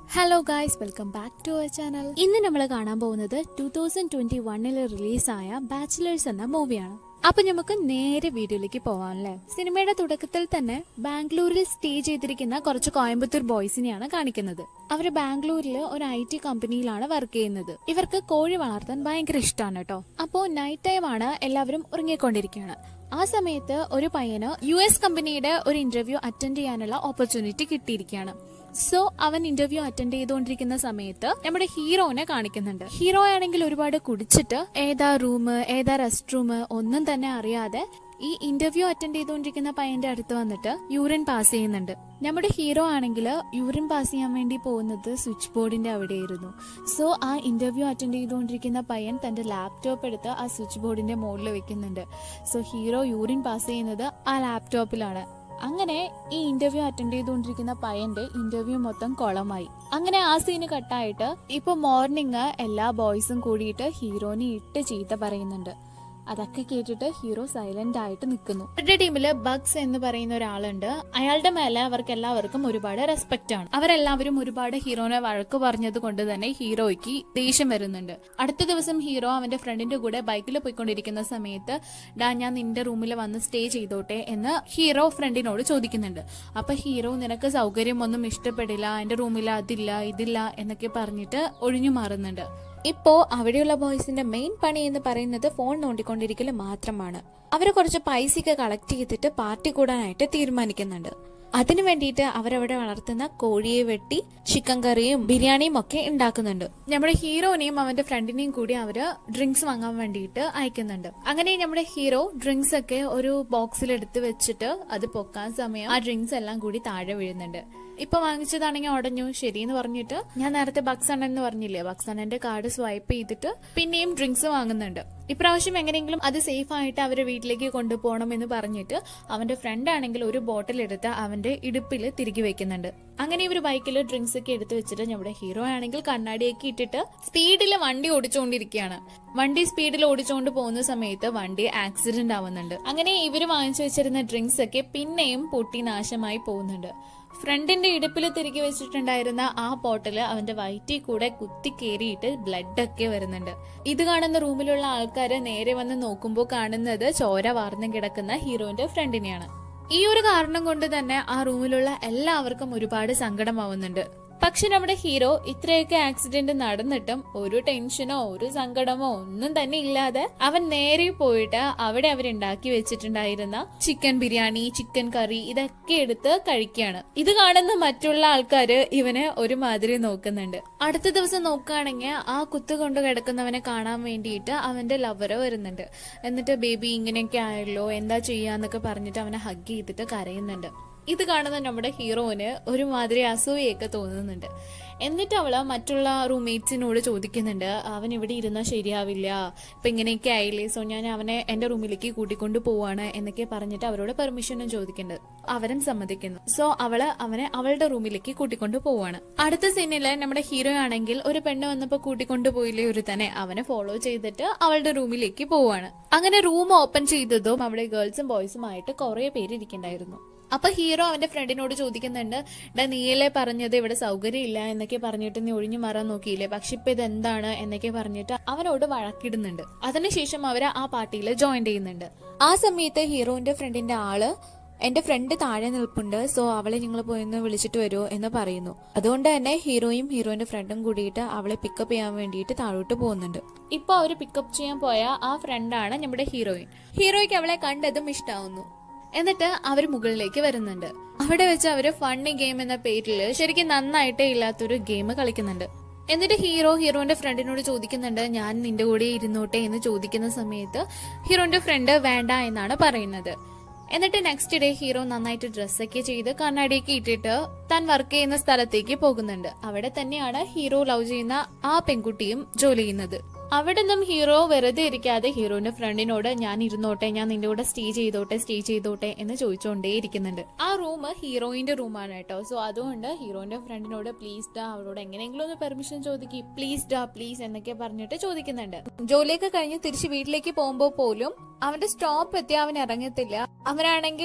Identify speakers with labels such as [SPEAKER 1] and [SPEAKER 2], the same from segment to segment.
[SPEAKER 1] hello guys welcome back to our channel ഇന്ന് നമ്മൾ കാണാൻ പോകുന്നത് ടൂ തൗസൻഡ് ട്വന്റി വണ്ണിൽ റിലീസായ ബാച്ചിലേഴ്സ് എന്ന മൂവിയാണ് അപ്പൊ നമുക്ക് നേരെ വീഡിയോയിലേക്ക് പോവാം അല്ലേ സിനിമയുടെ തുടക്കത്തിൽ തന്നെ ബാംഗ്ലൂരിൽ സ്റ്റേ ചെയ്തിരിക്കുന്ന കുറച്ച് കോയമ്പത്തൂർ ബോയ്സിനെയാണ് കാണിക്കുന്നത് അവര് ബാംഗ്ലൂരിൽ ഒരു ഐ ടി കമ്പനിയിലാണ് വർക്ക് ചെയ്യുന്നത് ഇവർക്ക് കോഴി വളർത്താൻ ഭയങ്കര ഇഷ്ടമാണ് കേട്ടോ അപ്പോ നൈറ്റ് ടൈം ആണ് എല്ലാവരും ഉറങ്ങിക്കൊണ്ടിരിക്കുകയാണ് ആ സമയത്ത് ഒരു പയ്യന് യു എസ് കമ്പനിയുടെ ഒരു ഇന്റർവ്യൂ അറ്റൻഡ് ചെയ്യാനുള്ള ഓപ്പർച്യൂണിറ്റി കിട്ടിയിരിക്കുകയാണ് സോ അവൻ ഇന്റർവ്യൂ അറ്റൻഡ് ചെയ്തുകൊണ്ടിരിക്കുന്ന സമയത്ത് നമ്മുടെ ഹീറോനെ കാണിക്കുന്നുണ്ട് ഹീറോ ആണെങ്കിൽ ഒരുപാട് കുടിച്ചിട്ട് ഏതാ റൂം ഏതാ റെസ്റ്റ് റൂം ഒന്നും തന്നെ അറിയാതെ ഈ ഇന്റർവ്യൂ അറ്റൻഡ് ചെയ്തുകൊണ്ടിരിക്കുന്ന പയ്യന്റെ അടുത്ത് വന്നിട്ട് യൂറിൻ പാസ് ചെയ്യുന്നുണ്ട് നമ്മുടെ ഹീറോ ആണെങ്കിൽ യൂറിൻ പാസ് ചെയ്യാൻ വേണ്ടി പോകുന്നത് സ്വിച്ച് ബോർഡിന്റെ അവിടെയായിരുന്നു സോ ആ ഇന്റർവ്യൂ അറ്റൻഡ് ചെയ്തുകൊണ്ടിരിക്കുന്ന പയ്യൻ തന്റെ ലാപ്ടോപ്പ് എടുത്ത് ആ സ്വിച്ച് ബോർഡിന്റെ മുകളിൽ വെക്കുന്നുണ്ട് സോ ഹീറോ യൂറിൻ പാസ് ചെയ്യുന്നത് ആ ലാപ്ടോപ്പിലാണ് അങ്ങനെ ഈ ഇന്റർവ്യൂ അറ്റൻഡ് ചെയ്തുകൊണ്ടിരിക്കുന്ന പയ്യന്റെ ഇന്റർവ്യൂ മൊത്തം കുളമായി അങ്ങനെ ആ സീന് കട്ടായിട്ട് ഇപ്പൊ മോർണിംഗ് എല്ലാ ബോയ്സും കൂടിയിട്ട് ഹീറോനെ ഇട്ട് ചീത്ത പറയുന്നുണ്ട് അതൊക്കെ കേട്ടിട്ട് ഹീറോ സൈലന്റ് ആയിട്ട് നിൽക്കുന്നു അവരുടെ ടീമില് ബഗ്സ് എന്ന് പറയുന്ന ഒരാളുണ്ട് അയാളുടെ മേലെ അവർക്ക് എല്ലാവർക്കും ഒരുപാട് റെസ്പെക്ട് ആണ് അവരെല്ലാവരും ഒരുപാട് ഹീറോനെ വഴക്ക് പറഞ്ഞത് കൊണ്ട് തന്നെ ഹീറോയ്ക്ക് ദേഷ്യം വരുന്നുണ്ട് അടുത്ത ദിവസം ഹീറോ അവന്റെ ഫ്രണ്ടിന്റെ കൂടെ ബൈക്കിൽ പോയിക്കൊണ്ടിരിക്കുന്ന സമയത്ത് ഡാ ഞാൻ നിന്റെ റൂമിൽ വന്ന് സ്റ്റേ ചെയ്തോട്ടെ എന്ന് ഹീറോ ഫ്രണ്ടിനോട് ചോദിക്കുന്നുണ്ട് അപ്പൊ ഹീറോ നിനക്ക് സൗകര്യമൊന്നും ഇഷ്ടപ്പെടില്ല എന്റെ റൂമിൽ അതില്ല ഇതില്ല എന്നൊക്കെ പറഞ്ഞിട്ട് ഒഴിഞ്ഞു മാറുന്നുണ്ട് ഇപ്പോ അവിടെയുള്ള ബോയ്സിന്റെ മെയിൻ പണി എന്ന് പറയുന്നത് ഫോൺ നോണ്ടിക്കൊണ്ടിരിക്കൽ മാത്രമാണ് അവർ കുറച്ച് പൈസയൊക്കെ കളക്ട് ചെയ്തിട്ട് പാർട്ടി കൂടാനായിട്ട് തീരുമാനിക്കുന്നുണ്ട് അതിനു വേണ്ടിയിട്ട് അവരവിടെ വളർത്തുന്ന കോഴിയെ വെട്ടി ചിക്കൻ കറിയും ബിരിയാണിയും ഒക്കെ ഉണ്ടാക്കുന്നുണ്ട് നമ്മുടെ ഹീറോനെയും അവന്റെ ഫ്രണ്ടിനെയും കൂടി അവര് ഡ്രിങ്ക്സ് വാങ്ങാൻ വേണ്ടിയിട്ട് അയക്കുന്നുണ്ട് അങ്ങനെ നമ്മുടെ ഹീറോ ഡ്രിങ്ക്സ് ഒക്കെ ഒരു ബോക്സിൽ എടുത്ത് വെച്ചിട്ട് അത് പൊക്കാൻ സമയം ആ ഡ്രിങ്ക്സ് എല്ലാം കൂടി താഴെ വീഴുന്നുണ്ട് ഇപ്പൊ വാങ്ങിച്ചതാണെങ്കിൽ ഉടഞ്ഞു ശരിയെന്ന് പറഞ്ഞിട്ട് ഞാൻ നേരത്തെ ബക്സൺ എന്ന് പറഞ്ഞില്ലേ ബക്സണ്ണന്റെ കാർഡ് സ്വൈപ്പ് ചെയ്തിട്ട് പിന്നെയും ഡ്രിങ്ക്സ് വാങ്ങുന്നുണ്ട് ഇപ്രാവശ്യം എങ്ങനെയെങ്കിലും അത് സേഫ് ആയിട്ട് അവരെ വീട്ടിലേക്ക് കൊണ്ടുപോകണം എന്ന് പറഞ്ഞിട്ട് അവന്റെ ഫ്രണ്ട് ആണെങ്കിൽ ഒരു ബോട്ടിൽ എടുത്ത് അവന്റെ ഇടുപ്പിൽ തിരികെ വെക്കുന്നുണ്ട് അങ്ങനെ ഇവർ ബൈക്കിൽ ഡ്രിങ്ക്സ് ഒക്കെ എടുത്ത് വെച്ചിട്ട് നമ്മുടെ ഹീറോ ആണെങ്കിൽ കണ്ണാടിയൊക്കെ ഇട്ടിട്ട് സ്പീഡിൽ വണ്ടി ഓടിച്ചുകൊണ്ടിരിക്കുകയാണ് വണ്ടി സ്പീഡിൽ ഓടിച്ചുകൊണ്ട് പോകുന്ന സമയത്ത് വണ്ടി ആക്സിഡന്റ് ആവുന്നുണ്ട് അങ്ങനെ ഇവർ വാങ്ങിച്ചു വെച്ചിരുന്ന ഡ്രിങ്ക്സ് ഒക്കെ പിന്നെയും പൊട്ടി നാശമായി പോകുന്നുണ്ട് ഫ്രണ്ടിന്റെ ഇടുപ്പിൽ തിരികെ വെച്ചിട്ടുണ്ടായിരുന്ന ആ ബോട്ടില് അവന്റെ വയറ്റിൽ കൂടെ കുത്തി കയറിയിട്ട് ബ്ലഡ് ഒക്കെ വരുന്നുണ്ട് ഇത് കാണുന്ന റൂമിലുള്ള ആൾക്കാര് നേരെ വന്ന് നോക്കുമ്പോൾ കാണുന്നത് ചോര വാർന്നു കിടക്കുന്ന ഹീറോന്റെ ഫ്രണ്ടിനെയാണ് ഈ ഒരു കാരണം കൊണ്ട് തന്നെ ആ റൂമിലുള്ള എല്ലാവർക്കും ഒരുപാട് സങ്കടമാവുന്നുണ്ട് പക്ഷെ നമ്മുടെ ഹീറോ ഇത്രയൊക്കെ ആക്സിഡന്റ് നടന്നിട്ടും ഒരു ടെൻഷനോ ഒരു സങ്കടമോ ഒന്നും തന്നെ ഇല്ലാതെ അവൻ നേരെ പോയിട്ട് അവിടെ അവരുണ്ടാക്കി വെച്ചിട്ടുണ്ടായിരുന്ന ചിക്കൻ ബിരിയാണി ചിക്കൻ കറി ഇതൊക്കെ എടുത്ത് കഴിക്കുകയാണ് ഇത് കാണുന്ന മറ്റുള്ള ആൾക്കാര് ഇവനെ ഒരുമാതിരി നോക്കുന്നുണ്ട് അടുത്ത ദിവസം നോക്കുകയാണെങ്കിൽ ആ കുത്തു കൊണ്ട് കിടക്കുന്നവനെ കാണാൻ വേണ്ടിയിട്ട് അവന്റെ ലവറ് വരുന്നുണ്ട് എന്നിട്ട് ബേബി ഇങ്ങനെയൊക്കെ ആയല്ലോ എന്താ ചെയ്യാന്നൊക്കെ പറഞ്ഞിട്ട് അവനെ ഹഗ് ചെയ്തിട്ട് കരയുന്നുണ്ട് ഇത് കാണുന്ന നമ്മുടെ ഹീറോന് ഒരുമാതിരി അസൂയൊക്കെ തോന്നുന്നുണ്ട് എന്നിട്ട് അവള് മറ്റുള്ള റൂംമേറ്റ്സിനോട് ചോദിക്കുന്നുണ്ട് അവൻ ഇവിടെ ഇരുന്നാൽ ശരിയാവില്ല ഇപ്പൊ ഇങ്ങനെയൊക്കെ ആയില്ലേ സോ ഞാൻ അവനെ എന്റെ റൂമിലേക്ക് കൂട്ടിക്കൊണ്ട് പോവാണ് എന്നൊക്കെ പറഞ്ഞിട്ട് അവരോട് പെർമിഷനും ചോദിക്കുന്നുണ്ട് അവരും സമ്മതിക്കുന്നു സോ അവള് അവനെ അവളുടെ റൂമിലേക്ക് കൂട്ടിക്കൊണ്ട് പോവാണ് അടുത്ത സീനില് നമ്മുടെ ഹീറോ ആണെങ്കിൽ ഒരു പെണ്ണ് വന്നപ്പോ കൂട്ടിക്കൊണ്ട് പോയില്ലേ ഒരു തന്നെ അവനെ ഫോളോ ചെയ്തിട്ട് അവളുടെ റൂമിലേക്ക് പോവാണ് അങ്ങനെ റൂം ഓപ്പൺ ചെയ്തതും അവിടെ ഗേൾസും ബോയ്സും ആയിട്ട് കുറെ പേര് ഇരിക്കണ്ടായിരുന്നു അപ്പൊ ഹീറോ അവന്റെ ഫ്രണ്ടിനോട് ചോദിക്കുന്നുണ്ട് ഡാ നീയല്ലേ പറഞ്ഞത് ഇവിടെ സൗകര്യം ഇല്ല എന്നൊക്കെ പറഞ്ഞിട്ട് നീ ഒഴിഞ്ഞു മാറാൻ നോക്കിയില്ലേ പക്ഷെ ഇപ്പൊ ഇത് എന്താണ് എന്നൊക്കെ പറഞ്ഞിട്ട് അവനോട് വഴക്കിടുന്നുണ്ട് അതിനുശേഷം അവര് ആ പാർട്ടിയിൽ ജോയിൻ ചെയ്യുന്നുണ്ട് ആ സമയത്ത് ഹീറോന്റെ ഫ്രണ്ടിന്റെ ആള് എന്റെ ഫ്രണ്ട് താഴെ നിൽപ്പുണ്ട് സോ അവളെ നിങ്ങൾ പോയി ഒന്ന് വിളിച്ചിട്ട് വരുമോ എന്ന് പറയുന്നു അതുകൊണ്ട് തന്നെ ഹീറോയും ഹീറോയിന്റെ ഫ്രണ്ടും കൂടിയിട്ട് അവളെ പിക്കപ്പ് ചെയ്യാൻ വേണ്ടിയിട്ട് താഴോട്ട് പോകുന്നുണ്ട് ഇപ്പൊ അവര് പിക്കപ്പ് ചെയ്യാൻ പോയ ആ ഫ്രണ്ടാണ് നമ്മുടെ ഹീറോയിൻ ഹീറോയ്ക്ക് അവളെ കണ്ടതും ഇഷ്ടാവുന്നു എന്നിട്ട് അവർ മുകളിലേക്ക് വരുന്നുണ്ട് അവിടെ വെച്ച് അവര് ഫണ്ണി ഗെയിം എന്ന പേരിൽ ശരിക്കും നന്നായിട്ടേ ഇല്ലാത്തൊരു ഗെയിം കളിക്കുന്നുണ്ട് എന്നിട്ട് ഹീറോ ഹീറോന്റെ ഫ്രണ്ടിനോട് ചോദിക്കുന്നുണ്ട് ഞാൻ നിന്റെ കൂടെ ഇരുന്നോട്ടെ എന്ന് ചോദിക്കുന്ന സമയത്ത് ഹീറോന്റെ ഫ്രണ്ട് വേണ്ട എന്നാണ് പറയുന്നത് എന്നിട്ട് നെക്സ്റ്റ് ഡേ ഹീറോ നന്നായിട്ട് ഡ്രസ്സൊക്കെ ചെയ്ത് കണ്ണാടിയൊക്കെ ഇട്ടിട്ട് താൻ വർക്ക് ചെയ്യുന്ന സ്ഥലത്തേക്ക് പോകുന്നുണ്ട് അവിടെ തന്നെയാണ് ഹീറോ ലവ് ചെയ്യുന്ന ആ പെൺകുട്ടിയും ജോലി ചെയ്യുന്നത് അവിടെ നിന്നും ഹീറോ വെറുതെ ഇരിക്കാതെ ഹീറോന്റെ ഫ്രണ്ടിനോട് ഞാൻ ഇരുന്നോട്ടെ ഞാൻ നിന്റെ കൂടെ സ്റ്റേ ചെയ്തോട്ടെ സ്റ്റേ ചെയ്തോട്ടെ എന്ന് ചോദിച്ചുകൊണ്ടേ ഇരിക്കുന്നുണ്ട് ആ റൂം ഹീറോയിന്റെ റൂമാണ് കേട്ടോ സോ അതുകൊണ്ട് ഹീറോന്റെ ഫ്രണ്ടിനോട് പ്ലീസ് ഡാ അവളോട് എങ്ങനെയെങ്കിലും ഒന്ന് പെർമിഷൻ ചോദിക്കും പ്ലീസ് ഡാ പ്ലീസ് എന്നൊക്കെ പറഞ്ഞിട്ട് ചോദിക്കുന്നുണ്ട് ജോലിയൊക്കെ കഴിഞ്ഞ് തിരിച്ച് വീട്ടിലേക്ക് പോകുമ്പോൾ പോലും അവന്റെ സ്റ്റോപ്പ് എത്തി അവൻ ഇറങ്ങത്തില്ല അവനാണെങ്കിൽ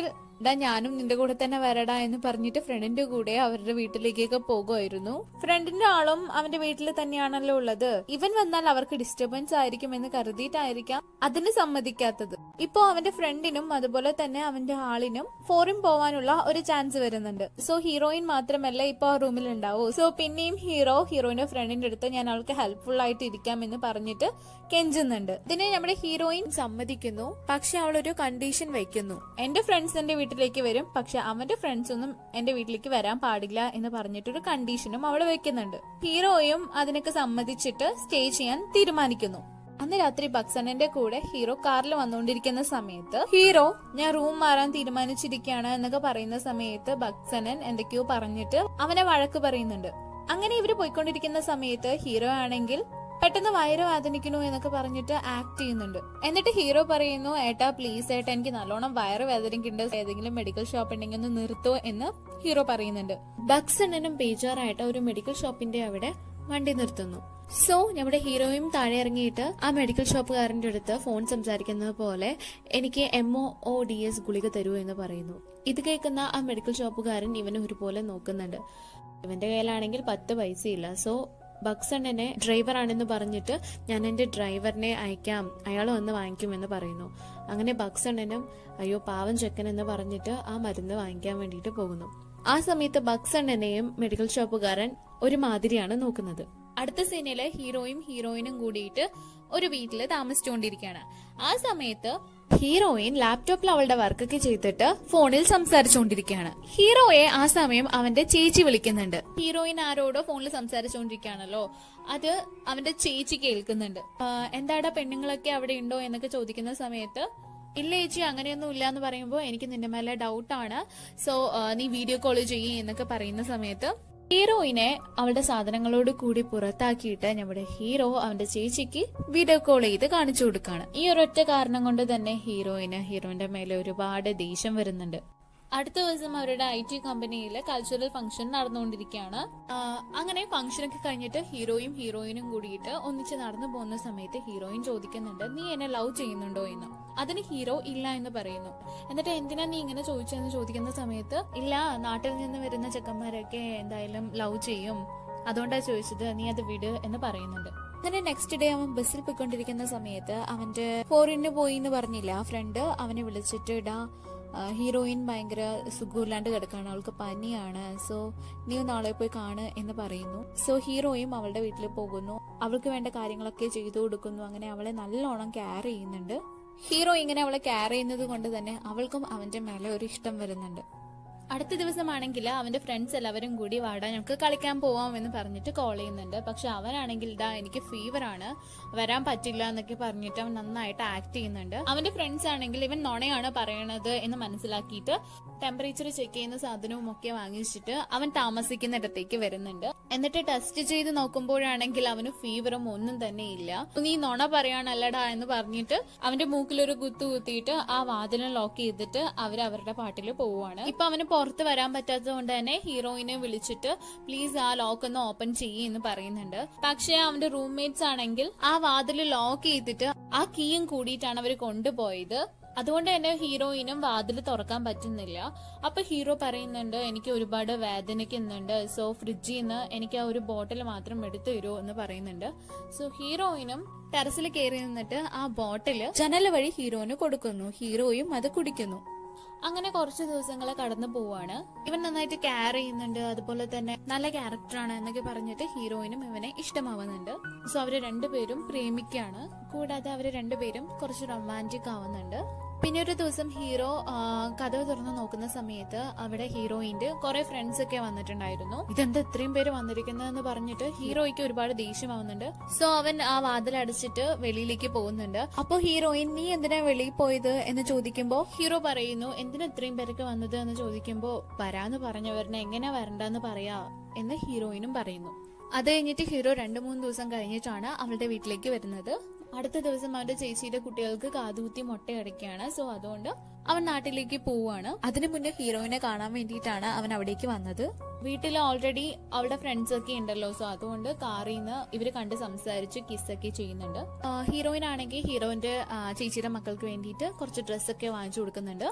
[SPEAKER 1] ഡാ ഞാനും നിന്റെ കൂടെ തന്നെ വരടാ എന്ന് പറഞ്ഞിട്ട് ഫ്രണ്ടിന്റെ കൂടെ അവരുടെ വീട്ടിലേക്കൊക്കെ പോകുമായിരുന്നു ഫ്രണ്ടിന്റെ ആളും അവന്റെ വീട്ടിൽ തന്നെയാണല്ലോ ഉള്ളത് ഇവൻ വന്നാൽ അവർക്ക് ഡിസ്റ്റർബൻസ് ആയിരിക്കും എന്ന് കരുതിയിട്ടായിരിക്കാം അതിന് സമ്മതിക്കാത്തത് ഇപ്പോ അവന്റെ ഫ്രണ്ടിനും അതുപോലെ തന്നെ അവന്റെ ആളിനും ഫോറിൻ പോവാനുള്ള ഒരു ചാൻസ് വരുന്നുണ്ട് സോ ഹീറോയിൻ മാത്രമല്ല ഇപ്പൊ ആ റൂമിൽ ഉണ്ടാവൂ സോ പിന്നെയും ഹീറോ ഹീറോയിന്റെ ഫ്രണ്ടിന്റെ അടുത്ത് ഞാൻ അവൾക്ക് ഹെൽപ്ഫുൾ ആയിട്ട് ഇരിക്കാം എന്ന് പറഞ്ഞിട്ട് കെഞ്ചുന്നുണ്ട് ഇതിനെ നമ്മുടെ ഹീറോയിൻ സമ്മതിക്കുന്നു പക്ഷെ അവൾ ഒരു കണ്ടീഷൻ വെക്കുന്നു എന്റെ ഫ്രണ്ട്സ് എന്റെ വീട്ടിലേക്ക് വരും പക്ഷെ അവന്റെ ഫ്രണ്ട്സ് ഒന്നും എന്റെ വീട്ടിലേക്ക് വരാൻ പാടില്ല എന്ന് പറഞ്ഞിട്ടൊരു കണ്ടീഷനും അവൾ വെക്കുന്നുണ്ട് ഹീറോയും അതിനൊക്കെ സമ്മതിച്ചിട്ട് സ്റ്റേ ചെയ്യാൻ തീരുമാനിക്കുന്നു അന്ന് രാത്രി ബക്സണന്റെ കൂടെ ഹീറോ കാറിൽ വന്നുകൊണ്ടിരിക്കുന്ന സമയത്ത് ഹീറോ ഞാൻ റൂം മാറാൻ തീരുമാനിച്ചിരിക്കുകയാണ് എന്നൊക്കെ പറയുന്ന സമയത്ത് ബക്സനൻ എന്തൊക്കെയോ പറഞ്ഞിട്ട് അവനെ വഴക്ക് പറയുന്നുണ്ട് അങ്ങനെ ഇവര് പോയിക്കൊണ്ടിരിക്കുന്ന സമയത്ത് ഹീറോ ആണെങ്കിൽ പെട്ടെന്ന് വയറ് വേദനിക്കണു എന്നൊക്കെ പറഞ്ഞിട്ട് ആക്ട് ചെയ്യുന്നുണ്ട് എന്നിട്ട് ഹീറോ പറയുന്നു ഏട്ടാ പ്ലീസ് ഏട്ടാ എനിക്ക് നല്ലോണം വയറ് വേദനിക്കുന്നുണ്ട് ഏതെങ്കിലും മെഡിക്കൽ ഷോപ്പ് ഉണ്ടെങ്കിൽ ഒന്ന് നിർത്തോ എന്ന് ഹീറോ പറയുന്നുണ്ട് ബക്സണ്ണനും ബേജാറായിട്ട് ഒരു മെഡിക്കൽ ഷോപ്പിന്റെ അവിടെ വണ്ടി നിർത്തുന്നു സോ നമ്മുടെ ഹീറോയും താഴെ ഇറങ്ങിയിട്ട് ആ മെഡിക്കൽ ഷോപ്പുകാരന്റെ അടുത്ത് ഫോൺ സംസാരിക്കുന്നത് പോലെ എനിക്ക് M O O D S ഗുളിക തരൂ എന്ന് പറയുന്നു ഇത് കേൾക്കുന്ന ആ മെഡിക്കൽ ഷോപ്പുകാരൻ ഇവനെ ഒരുപോലെ നോക്കുന്നുണ്ട് ഇവന്റെ കയ്യിലാണെങ്കിൽ പത്ത് പൈസയില്ല സോ ബക്സണ്ണനെ ഡ്രൈവറാണെന്ന് പറഞ്ഞിട്ട് ഞാൻ എന്റെ ഡ്രൈവറിനെ അയക്കാം അയാൾ വന്ന് വാങ്ങിക്കുമെന്ന് പറയുന്നു അങ്ങനെ ബക്സണ്ണനും അയ്യോ പാവം ചെക്കൻ എന്ന് പറഞ്ഞിട്ട് ആ മരുന്ന് വാങ്ങിക്കാൻ വേണ്ടിയിട്ട് പോകുന്നു ആ സമയത്ത് ബക്സണ്ണനെയും മെഡിക്കൽ ഷോപ്പുകാരൻ ഒരു മാതിരിയാണ് നോക്കുന്നത് അടുത്ത സീനില് ഹീറോയും ഹീറോയിനും കൂടിയിട്ട് ഒരു വീട്ടില് താമസിച്ചുകൊണ്ടിരിക്കുകയാണ് ആ സമയത്ത് ഹീറോയിൻ ലാപ്ടോപ്പിൽ അവളുടെ വർക്കൊക്കെ ചെയ്തിട്ട് ഫോണിൽ സംസാരിച്ചുകൊണ്ടിരിക്കുകയാണ് ഹീറോയെ ആ സമയം അവന്റെ ചേച്ചി വിളിക്കുന്നുണ്ട് ഹീറോയിൻ ആരോടോ ഫോണിൽ സംസാരിച്ചുകൊണ്ടിരിക്കുകയാണല്ലോ അത് അവന്റെ ചേച്ചി കേൾക്കുന്നുണ്ട് ആ, എന്താടാ പെണ്ണുങ്ങളൊക്കെ അവിടെ ഉണ്ടോ എന്നൊക്കെ ചോദിക്കുന്ന സമയത്ത് ഇല്ല ചേച്ചി അങ്ങനെയൊന്നും ഇല്ല എന്ന് പറയുമ്പോൾ എനിക്ക് നിന്റെ മേലെ ഡൗട്ടാണ് സോ നീ വീഡിയോ കോൾ ചെയ്യ് എന്നൊക്കെ പറയുന്ന സമയത്ത് ഹീറോയിനെ അവളുടെ സാധനങ്ങളോട് കൂടി പുറത്താക്കിയിട്ട് നമ്മുടെ ഹീറോ അവന്റെ ചേച്ചിക്ക് വീഡിയോ കോൾ ചെയ്ത് കാണിച്ചു കൊടുക്കാണ് ഈ ഒരൊറ്റ കാരണം കൊണ്ട് തന്നെ ഹീറോയിന് ഹീറോയിന്റെ മേലെ ഒരുപാട് ദേഷ്യം വരുന്നുണ്ട് അടുത്ത ദിവസം അവരുടെ ഐ ടി കമ്പനിയിൽ കൾച്ചറൽ ഫംഗ്ഷൻ നടന്നുകൊണ്ടിരിക്കുകയാണ് ആ, അങ്ങനെ ഫംഗ്ഷൻ ഒക്കെ കഴിഞ്ഞിട്ട് ഹീറോയും ഹീറോയിനും കൂടിയിട്ട് ഒന്നിച്ച് നടന്നു പോകുന്ന സമയത്ത് ഹീറോയിൻ ചോദിക്കുന്നുണ്ട് നീ എന്നെ ലവ് ചെയ്യുന്നുണ്ടോ എന്ന് അതിന് ഹീറോ ഇല്ല എന്ന് പറയുന്നു എന്നിട്ട് എന്തിനാ നീ ഇങ്ങനെ ചോദിച്ചതെന്ന് ചോദിക്കുന്ന സമയത്ത് ഇല്ല നാട്ടിൽ നിന്ന് വരുന്ന ചെക്കന്മാരൊക്കെ എന്തായാലും ലവ് ചെയ്യും അതുകൊണ്ടാ ചോദിച്ചത് നീ അത് വിട് എന്ന് പറയുന്നുണ്ട് അങ്ങനെ നെക്സ്റ്റ് ഡേ അവൻ ബസ്സിൽ പോയിക്കൊണ്ടിരിക്കുന്ന സമയത്ത് അവന്റെ ഫോറിന് പോയി എന്ന് പറഞ്ഞില്ല ആ ഫ്രണ്ട് അവനെ വിളിച്ചിട്ട് ഇടാ ആ, ഹീറോയിൻ ഭയങ്കര സുഖമില്ലാണ്ട് കിടക്കാണ് അവൾക്ക് പനിയാണ് സോ നീ നാളെ പോയി കാണ് എന്ന് പറയുന്നു സോ ഹീറോയും അവളുടെ വീട്ടിൽ പോകുന്നു അവൾക്ക് വേണ്ട കാര്യങ്ങളൊക്കെ ചെയ്തു കൊടുക്കുന്നു അങ്ങനെ അവളെ നല്ലോണം കെയർ ചെയ്യുന്നുണ്ട് ഹീറോ ഇങ്ങനെ അവളെ കെയർ ചെയ്യുന്നത് കൊണ്ട് തന്നെ അവൾക്കും അവന്റെ മേലെ ഒരു ഇഷ്ടം വരുന്നുണ്ട് അടുത്ത ദിവസമാണെങ്കിൽ അവന്റെ ഫ്രണ്ട്സ് എല്ലാവരും കൂടി വാടാ ഞങ്ങൾക്ക് കളിക്കാൻ പോവാം എന്ന് പറഞ്ഞിട്ട് കോൾ ചെയ്യുന്നുണ്ട് പക്ഷെ അവനാണെങ്കിൽ ഇതാ എനിക്ക് ഫീവർ ആണ് വരാൻ പറ്റില്ല എന്നൊക്കെ പറഞ്ഞിട്ട് അവൻ നന്നായിട്ട് ആക്ട് ചെയ്യുന്നുണ്ട് അവന്റെ ഫ്രണ്ട്സ് ആണെങ്കിൽ ഇവൻ നുണയാണ് പറയണത് എന്ന് മനസ്സിലാക്കിയിട്ട് ടെമ്പറേച്ചർ ചെക്ക് ചെയ്യുന്ന സാധനവും ഒക്കെ വാങ്ങിച്ചിട്ട് അവൻ താമസിക്കുന്നിടത്തേക്ക് വരുന്നുണ്ട് എന്നിട്ട് ടെസ്റ്റ് ചെയ്ത് നോക്കുമ്പോഴാണെങ്കിൽ അവന് ഫീവറും ഒന്നും തന്നെ ഇല്ല നീ നുണ പറയാണല്ലടാ എന്ന് പറഞ്ഞിട്ട് അവന്റെ മൂക്കിലൊരു കുത്തു കുത്തിയിട്ട് ആ വാതിലും ലോക്ക് ചെയ്തിട്ട് അവർ അവരുടെ പാട്ടിൽ പോവുകയാണ് ഇപ്പൊ അവന് പുറത്ത് വരാൻ പറ്റാത്തത് കൊണ്ട് തന്നെ ഹീറോയിനെ വിളിച്ചിട്ട് പ്ലീസ് ആ ലോക്ക് ഒന്ന് ഓപ്പൺ ചെയ്യ് എന്ന് പറയുന്നുണ്ട് പക്ഷേ അവന്റെ റൂംമേറ്റ്സ് ആണെങ്കിൽ ആ വാതിൽ ലോക്ക് ചെയ്തിട്ട് ആ കീയും കൂടിയിട്ടാണ് അവർ കൊണ്ടുപോയത് അതുകൊണ്ട് തന്നെ ഹീറോയിനും വാതിൽ തുറക്കാൻ പറ്റുന്നില്ല അപ്പൊ ഹീറോ പറയുന്നുണ്ട് എനിക്ക് ഒരുപാട് വേദനിക്കുന്നുണ്ട് സോ ഫ്രിഡ്ജിൽ നിന്ന് എനിക്ക് ആ ഒരു ബോട്ടിൽ മാത്രം എടുത്തു തരുമോ എന്ന് പറയുന്നുണ്ട് സോ ഹീറോയിനും ടെറസിൽ കയറി നിന്നിട്ട് ആ ബോട്ടില് ജനൽ വഴി ഹീറോയിന് കൊടുക്കുന്നു ഹീറോയും അത് കുടിക്കുന്നു അങ്ങനെ കുറച്ച് ദിവസങ്ങൾ കടന്നു പോവാണ് ഇവൻ നന്നായിട്ട് കെയർ ചെയ്യുന്നുണ്ട് അതുപോലെ തന്നെ നല്ല ക്യാരക്ടറാണ് എന്നൊക്കെ പറഞ്ഞിട്ട് ഹീറോയിനും ഇവനെ ഇഷ്ടമാവുന്നുണ്ട് സോ അവര് രണ്ടുപേരും പ്രേമിക്കാണ് കൂടാതെ അവര് രണ്ടുപേരും കുറച്ച് റൊമാൻറ്റിക് ആവുന്നുണ്ട് പിന്നെ ഒരു ദിവസം ഹീറോ ആ, കഥ തുറന്ന് നോക്കുന്ന സമയത്ത് അവിടെ ഹീറോയിന്റെ കുറെ ഫ്രണ്ട്സ് ഒക്കെ വന്നിട്ടുണ്ടായിരുന്നു ഇതെന്താ ഇത്രയും പേര് വന്നിരിക്കുന്നതെന്ന് പറഞ്ഞിട്ട് ഹീറോയ്ക്ക് ഒരുപാട് ദേഷ്യമാവുന്നുണ്ട് സോ അവൻ ആ വാതിൽ അടച്ചിട്ട് വെളിയിലേക്ക് പോകുന്നുണ്ട് അപ്പൊ ഹീറോയിൻ നീ എന്തിനാ വെളിയിൽ പോയത് എന്ന് ചോദിക്കുമ്പോ ഹീറോ പറയുന്നു എന്തിനാ ഇത്രയും പേരൊക്കെ വന്നത് എന്ന് ചോദിക്കുമ്പോ വരാന്ന് പറഞ്ഞവരിനെ എങ്ങനെ വരണ്ടെന്ന് പറയാ എന്ന് ഹീറോയിനും പറയുന്നു അത് കഴിഞ്ഞിട്ട് ഹീറോ രണ്ടു മൂന്ന് ദിവസം കഴിഞ്ഞിട്ടാണ് അവളുടെ വീട്ടിലേക്ക് വരുന്നത് അടുത്ത ദിവസം അവന്റെ ചേച്ചിയുടെ കുട്ടികൾക്ക് കാതുകുത്തി മുട്ടയടയ്ക്കുകയാണ് സോ അതുകൊണ്ട് അവൻ നാട്ടിലേക്ക് പോവുകയാണ് അതിനു മുന്നേ ഹീറോയിനെ കാണാൻ വേണ്ടിയിട്ടാണ് അവൻ അവിടേക്ക് വന്നത് വീട്ടിൽ ഓൾറെഡി അവളുടെ ഫ്രണ്ട്സ് ഒക്കെ ഉണ്ടല്ലോ സോ അതുകൊണ്ട് കാറിൽ നിന്ന് ഇവര് കണ്ട് സംസാരിച്ച് കിസ്സൊക്കെ ചെയ്യുന്നുണ്ട് ഹീറോയിൻ ആണെങ്കിൽ ഹീറോയിന്റെ ആ, ചേച്ചിയുടെ മക്കൾക്ക് വേണ്ടിയിട്ട് കുറച്ച് ഡ്രസ്സൊക്കെ വാങ്ങിച്ചു കൊടുക്കുന്നുണ്ട്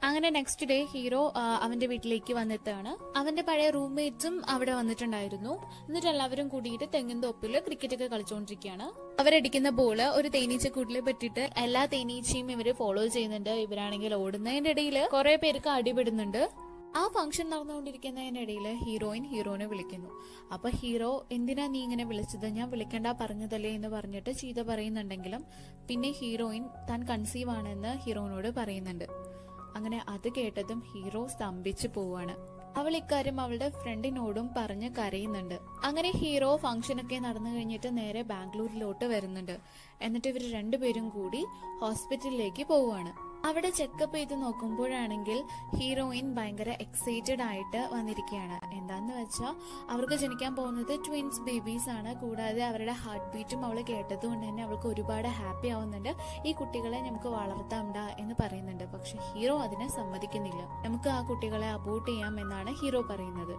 [SPEAKER 1] അങ്ങനെ നെക്സ്റ്റ് ഡേ ഹീറോ ആ, അവന്റെ വീട്ടിലേക്ക് വന്നെത്താണ് അവന്റെ പഴയ റൂംമേറ്റ്സും അവിടെ വന്നിട്ടുണ്ടായിരുന്നു എന്നിട്ട് എല്ലാവരും കൂടിയിട്ട് തെങ്ങിൻ തോപ്പിൽ ക്രിക്കറ്റ് ഒക്കെ കളിച്ചുകൊണ്ടിരിക്കുകയാണ് അവരടിക്കുന്ന ബോള് ഒരു തേനീച്ചക്കൂട്ടിൽ പറ്റിയിട്ട് എല്ലാ തേനീച്ചയും ഇവര് ഫോളോ ചെയ്യുന്നുണ്ട് ഇവരാണെങ്കിൽ ഓടുന്നതിന്റെ ഇടയിൽ കുറെ പേർക്ക് അടിപെടുന്നുണ്ട് ആ ഫംഗ്ഷൻ നടന്നുകൊണ്ടിരിക്കുന്നതിനിടയിൽ ഹീറോയിൻ ഹീറോനെ വിളിക്കുന്നു അപ്പൊ ഹീറോ എന്തിനാ നീ ഇങ്ങനെ വിളിച്ചത് ഞാൻ വിളിക്കണ്ട പറഞ്ഞതല്ലേ എന്ന് പറഞ്ഞിട്ട് ചീത്ത പറയുന്നുണ്ടെങ്കിലും പിന്നെ ഹീറോയിൻ താൻ കൺസീവ് ആണെന്ന് ഹീറോയിനോട് പറയുന്നുണ്ട് അങ്ങനെ അത് കേട്ടതും ഹീറോ സ്തംഭിച്ചു പോവാണ് അവൾ ഇക്കാര്യം അവളുടെ ഫ്രണ്ടിനോടും പറഞ്ഞ് കരയുന്നുണ്ട് അങ്ങനെ ഹീറോ ഫംഗ്ഷൻ ഒക്കെ നടന്നു കഴിഞ്ഞിട്ട് നേരെ ബാംഗ്ലൂരിലോട്ട് വരുന്നുണ്ട് എന്നിട്ട് ഇവർ രണ്ടുപേരും കൂടി ഹോസ്പിറ്റലിലേക്ക് പോവുകയാണ് അവിടെ ചെക്കപ്പ് ചെയ്ത് നോക്കുമ്പോഴാണെങ്കിൽ ഹീറോയിൻ ഭയങ്കര എക്സൈറ്റഡ് ആയിട്ട് വന്നിരിക്കുകയാണ് എന്താന്ന് വെച്ചാൽ അവർക്ക് ജനിക്കാൻ പോകുന്നത് ട്വിൻസ് ബേബീസ് ആണ് കൂടാതെ അവരുടെ ഹാർട്ട് ബീറ്റും അവൾ കേട്ടത് കൊണ്ട് തന്നെ അവൾക്ക് ഒരുപാട് ഹാപ്പി ആവുന്നുണ്ട് ഈ കുട്ടികളെ നമുക്ക് വളർത്താംഡ എന്ന് പറയുന്നുണ്ട് പക്ഷെ ഹീറോ അതിനെ സമ്മതിക്കുന്നില്ല നമുക്ക് ആ കുട്ടികളെ അബോട്ട് ചെയ്യാം എന്നാണ് ഹീറോ പറയുന്നത്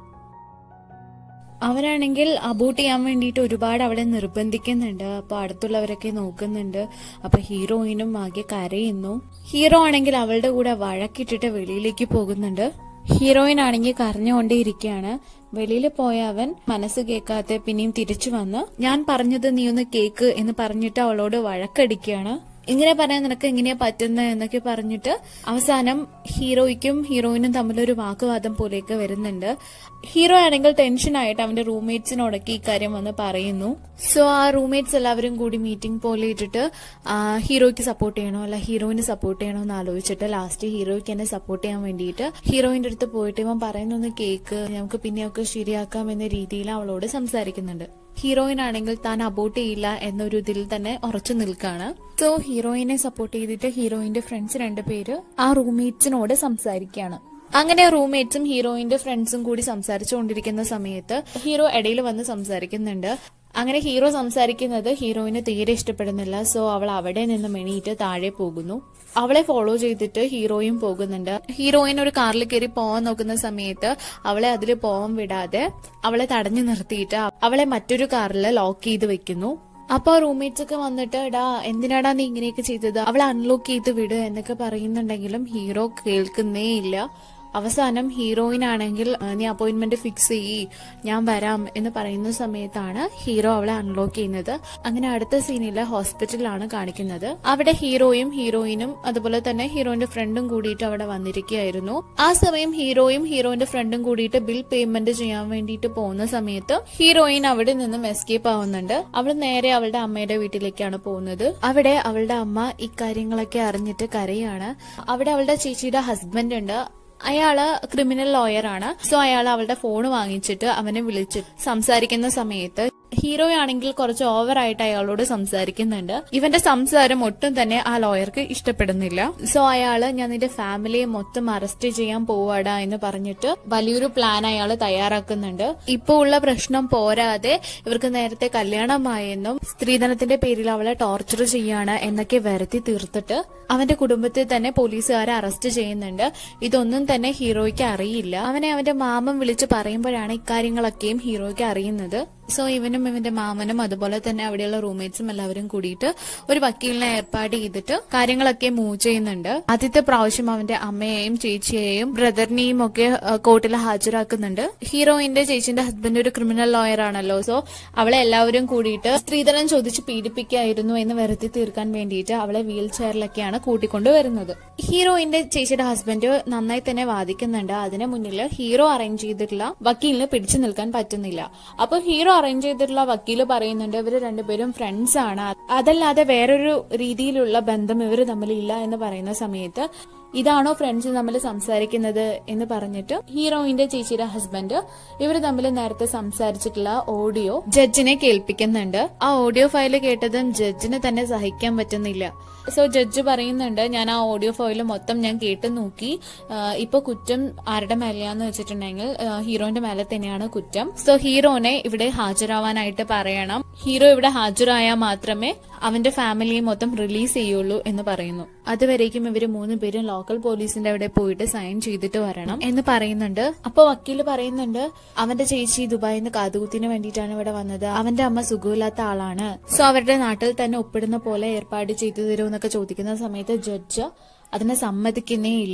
[SPEAKER 1] അവരാണെങ്കിൽ അബോട്ട് ചെയ്യാൻ വേണ്ടിയിട്ട് ഒരുപാട് അവളെ നിർബന്ധിക്കുന്നുണ്ട് അപ്പൊ അടുത്തുള്ളവരൊക്കെ നോക്കുന്നുണ്ട് അപ്പൊ ഹീറോയിനും ആകെ കരയുന്നു ഹീറോ ആണെങ്കിൽ അവളുടെ കൂടെ വഴക്കിട്ടിട്ട് വെളിയിലേക്ക് പോകുന്നുണ്ട് ഹീറോയിൻ ആണെങ്കിൽ കരഞ്ഞുകൊണ്ടേയിരിക്കുകയാണ് വെളിയിൽ പോയ അവൻ മനസ്സ് കേൾക്കാതെ പിന്നെയും തിരിച്ചു വന്ന് ഞാൻ പറഞ്ഞത് നീ ഒന്ന് കേക്ക് എന്ന് പറഞ്ഞിട്ട് അവളോട് വഴക്കടിക്കുകയാണ് ഇങ്ങനെ പറയാൻ നിനക്ക് എങ്ങനെയാ പറ്റുന്നത് എന്നൊക്കെ പറഞ്ഞിട്ട് അവസാനം ഹീറോയ്ക്കും ഹീറോയിനും തമ്മിലൊരു വാക്കുവാദം പോലെയൊക്കെ വരുന്നുണ്ട് ഹീറോ ആണെങ്കിൽ ടെൻഷനായിട്ട് അവന്റെ റൂംമേറ്റ്സിനോടൊക്കെ ഇക്കാര്യം വന്ന് പറയുന്നു സോ ആ റൂംമേറ്റ്സ് എല്ലാവരും കൂടി മീറ്റിംഗ് പോലെ ഇട്ടിട്ട് ആ, ഹീറോയ്ക്ക് സപ്പോർട്ട് ചെയ്യണോ അല്ല ഹീറോയിന് സപ്പോർട്ട് ചെയ്യണോ എന്ന് ആലോചിച്ചിട്ട് ലാസ്റ്റ് ഹീറോയ്ക്ക് എന്നെ സപ്പോർട്ട് ചെയ്യാൻ വേണ്ടിയിട്ട് ഹീറോയിന്റെ അടുത്ത് പോയിട്ട് ഇവൻ പറയുന്നൊന്ന് കേക്ക് നമുക്ക് പിന്നെയൊക്കെ ശരിയാക്കാം എന്ന രീതിയിൽ അവളോട് സംസാരിക്കുന്നുണ്ട് ഹീറോയിൻ ആണെങ്കിൽ താൻ അബോട്ട് ചെയ്യില്ല എന്നൊരു ഇതിൽ തന്നെ ഉറച്ചു നിൽക്കാണ് സോ ഹീറോയിനെ സപ്പോർട്ട് ചെയ്തിട്ട് ഹീറോയിന്റെ ഫ്രണ്ട്സ് രണ്ടുപേര് ആ റൂംമേറ്റ്സിനോട് സംസാരിക്കുകയാണ് അങ്ങനെ റൂംമേറ്റ്സും ഹീറോയിന്റെ ഫ്രണ്ട്സും കൂടി സംസാരിച്ചുകൊണ്ടിരിക്കുന്ന സമയത്ത് ഹീറോ ഇടയിൽ വന്ന് സംസാരിക്കുന്നുണ്ട് അങ്ങനെ ഹീറോ സംസാരിക്കുന്നത് ഹീറോയിന് തീരെ ഇഷ്ടപ്പെടുന്നില്ല സോ അവൾ അവിടെ നിന്ന് മെണീറ്റ് താഴെ പോകുന്നു അവളെ ഫോളോ ചെയ്തിട്ട് ഹീറോയും പോകുന്നുണ്ട് ഹീറോയിൻ ഒരു കാറിൽ കയറി പോവാൻ നോക്കുന്ന സമയത്ത് അവളെ അതിൽ പോവാൻ വിടാതെ അവളെ തടഞ്ഞു നിർത്തിയിട്ട് അവളെ മറ്റൊരു കാറിൽ ലോക്ക് ചെയ്ത് വെക്കുന്നു അപ്പൊ റൂംമേറ്റ്സ് ഒക്കെ വന്നിട്ട് എടാ എന്തിനാടാ നീ ഇങ്ങനെയൊക്കെ ചെയ്തത് അവളെ അൺലോക്ക് ചെയ്ത് വിട് എന്നൊക്കെ പറയുന്നുണ്ടെങ്കിലും ഹീറോ കേൾക്കുന്നേ ഇല്ല അവസാനം ഹീറോയിൻ ആണെങ്കിൽ "ആ, നീ അപ്പോയിന്റ്മെന്റ് ഫിക്സ് ചെയ്യ് ഞാൻ വരാം എന്ന് പറയുന്ന സമയത്താണ് ഹീറോ അവളെ അൺലോക്ക് ചെയ്യുന്നത് അങ്ങനെ അടുത്ത സീനില് ഹോസ്പിറ്റലിലാണ് കാണിക്കുന്നത് അവിടെ ഹീറോയും ഹീറോയിനും അതുപോലെ തന്നെ ഹീറോയിന്റെ ഫ്രണ്ടും കൂടിയിട്ട് അവിടെ വന്നിരിക്കുകയായിരുന്നു ആ സമയം ഹീറോയും ഹീറോയിന്റെ ഫ്രണ്ടും കൂടിയിട്ട് ബിൽ പേയ്മെന്റ് ചെയ്യാൻ വേണ്ടിയിട്ട് പോകുന്ന സമയത്ത് ഹീറോയിൻ അവിടെ നിന്നും എസ്കേപ്പ് ആവുന്നുണ്ട് അവൾ നേരെ അവളുടെ അമ്മയുടെ വീട്ടിലേക്കാണ് പോകുന്നത് അവിടെ അവളുടെ അമ്മ ഇക്കാര്യങ്ങളൊക്കെ അറിഞ്ഞിട്ട് കരയാണ് അവിടെ അവളുടെ ചേച്ചിയുടെ ഹസ്ബൻഡ് ഉണ്ട് അയാള് ക്രിമിനൽ ലോയർ ആണ് സോ അയാൾ അവളുടെ ഫോൺ വാങ്ങിച്ചിട്ട് അവനെ വിളിച്ച് സംസാരിക്കുന്ന സമയത്ത് ഹീറോ ആണെങ്കിൽ കുറച്ച് ഓവറായിട്ട് അയാളോട് സംസാരിക്കുന്നുണ്ട് ഇവന്റെ സംസാരം ഒട്ടും തന്നെ ആ ലോയർക്ക് ഇഷ്ടപ്പെടുന്നില്ല സോ അയാള് ഞാൻ നിന്റെ ഫാമിലിയെ മൊത്തം അറസ്റ്റ് ചെയ്യാൻ പോവാടാ എന്ന് പറഞ്ഞിട്ട് വലിയൊരു പ്ലാൻ അയാൾ തയ്യാറാക്കുന്നുണ്ട് ഇപ്പൊ ഉള്ള പ്രശ്നം പോരാതെ ഇവർക്ക് നേരത്തെ കല്യാണമായെന്നും സ്ത്രീധനത്തിന്റെ പേരിൽ അവളെ ടോർച്ചർ ചെയ്യാണ് എന്നൊക്കെ വരുത്തി തീർത്തിട്ട് അവന്റെ കുടുംബത്തെ തന്നെ പോലീസുകാരെ അറസ്റ്റ് ചെയ്യുന്നുണ്ട് ഇതൊന്നും തന്നെ ഹീറോയ്ക്ക് അറിയില്ല അവനെ അവന്റെ മാമൻ വിളിച്ച് പറയുമ്പോഴാണ് ഇക്കാര്യങ്ങളൊക്കെയും ഹീറോയ്ക്ക് അറിയുന്നത് സോ ഇവനും ഇവന്റെ മാമനും അതുപോലെ തന്നെ അവിടെയുള്ള റൂംമേറ്റ്സും എല്ലാവരും കൂടിയിട്ട് ഒരു വക്കീലിനെ ഏർപ്പാട് ചെയ്തിട്ട് കാര്യങ്ങളൊക്കെ മൂവ് ചെയ്യുന്നുണ്ട് ആദ്യത്തെ പ്രാവശ്യം അവന്റെ അമ്മയെയും ചേച്ചിയെയും ബ്രദറിനെയും ഒക്കെ കോർട്ടിൽ ഹാജരാക്കുന്നുണ്ട് ഹീറോയിന്റെ ചേച്ചിന്റെ ഹസ്ബൻഡ് ഒരു ക്രിമിനൽ ലോയർ ആണല്ലോ സോ അവളെ എല്ലാവരും കൂടിയിട്ട് സ്ത്രീധനം ചോദിച്ച് പീഡിപ്പിക്കായിരുന്നു എന്ന് വരുത്തി തീർക്കാൻ വേണ്ടിയിട്ട് അവളെ വീൽ ചെയറിലൊക്കെയാണ് കൂട്ടിക്കൊണ്ടുവരുന്നത് ഹീറോയിന്റെ ചേച്ചിയുടെ ഹസ്ബൻഡ് നന്നായി തന്നെ വാദിക്കുന്നുണ്ട് അതിന് മുന്നിൽ ഹീറോ അറേഞ്ച് ചെയ്തിട്ടുള്ള വക്കീലിന് പിടിച്ചു നിൽക്കാൻ പറ്റുന്നില്ല അപ്പൊ ഹീറോ അറേഞ്ച് ചെയ്തിട്ടുള്ള വക്കീല് പറയുന്നുണ്ട് ഇവര് രണ്ടുപേരും ഫ്രണ്ട്സ് ആണ് അതല്ലാതെ വേറൊരു രീതിയിലുള്ള ബന്ധം ഇവര് തമ്മിലില്ല എന്ന് പറയുന്ന സമയത്ത് ഇതാണോ ഫ്രണ്ട്സ് തമ്മിൽ സംസാരിക്കുന്നത് എന്ന് പറഞ്ഞിട്ട് ഹീറോയിന്റെ ചേച്ചിയുടെ ഹസ്ബൻഡ് ഇവർ തമ്മിൽ നേരത്തെ സംസാരിച്ചിട്ടുള്ള ഓഡിയോ ജഡ്ജിനെ കേൾപ്പിക്കുന്നുണ്ട് ആ ഓഡിയോ ഫയൽ കേട്ടതും ജഡ്ജിന് തന്നെ സഹിക്കാൻ പറ്റുന്നില്ല സോ ജഡ്ജ് പറയുന്നുണ്ട് ഞാൻ ആ ഓഡിയോ ഫയൽ മൊത്തം ഞാൻ കേട്ട് നോക്കി ആ, ഇപ്പൊ കുറ്റം ആരുടെ മേലെയാന്ന് വെച്ചിട്ടുണ്ടെങ്കിൽ ആ, ഹീറോന്റെ മേലെ തന്നെയാണ് കുറ്റം സോ ഹീറോനെ ഇവിടെ ഹാജരാവാനായിട്ട് പറയണം ഹീറോ ഇവിടെ ഹാജരായാൽ മാത്രമേ അവന്റെ ഫാമിലിയെ മൊത്തം റിലീസ് ചെയ്യുള്ളൂ എന്ന് പറയുന്നു അതുവരേക്കും ഇവര് മൂന്ന് പേരും ലോക്കൽ പോലീസിന്റെ അവിടെ പോയിട്ട് സൈൻ ചെയ്തിട്ട് വരണം എന്ന് പറയുന്നുണ്ട് അപ്പൊ വക്കീല് പറയുന്നുണ്ട് അവന്റെ ചേച്ചി ദുബായിൽ നിന്ന് കാതുകുത്തിന് വേണ്ടിയിട്ടാണ് ഇവിടെ വന്നത് അവന്റെ അമ്മ സുഖമില്ലാത്ത ആളാണ് സോ അവരുടെ നാട്ടിൽ തന്നെ ഒപ്പിടുന്ന പോലെ ഏർപ്പാട് ചെയ്തു തരുമോ എന്നൊക്കെ ചോദിക്കുന്ന സമയത്ത് ജഡ്ജ് അതിനെ സമ്മതിക്കുന്നേ ഇല്ല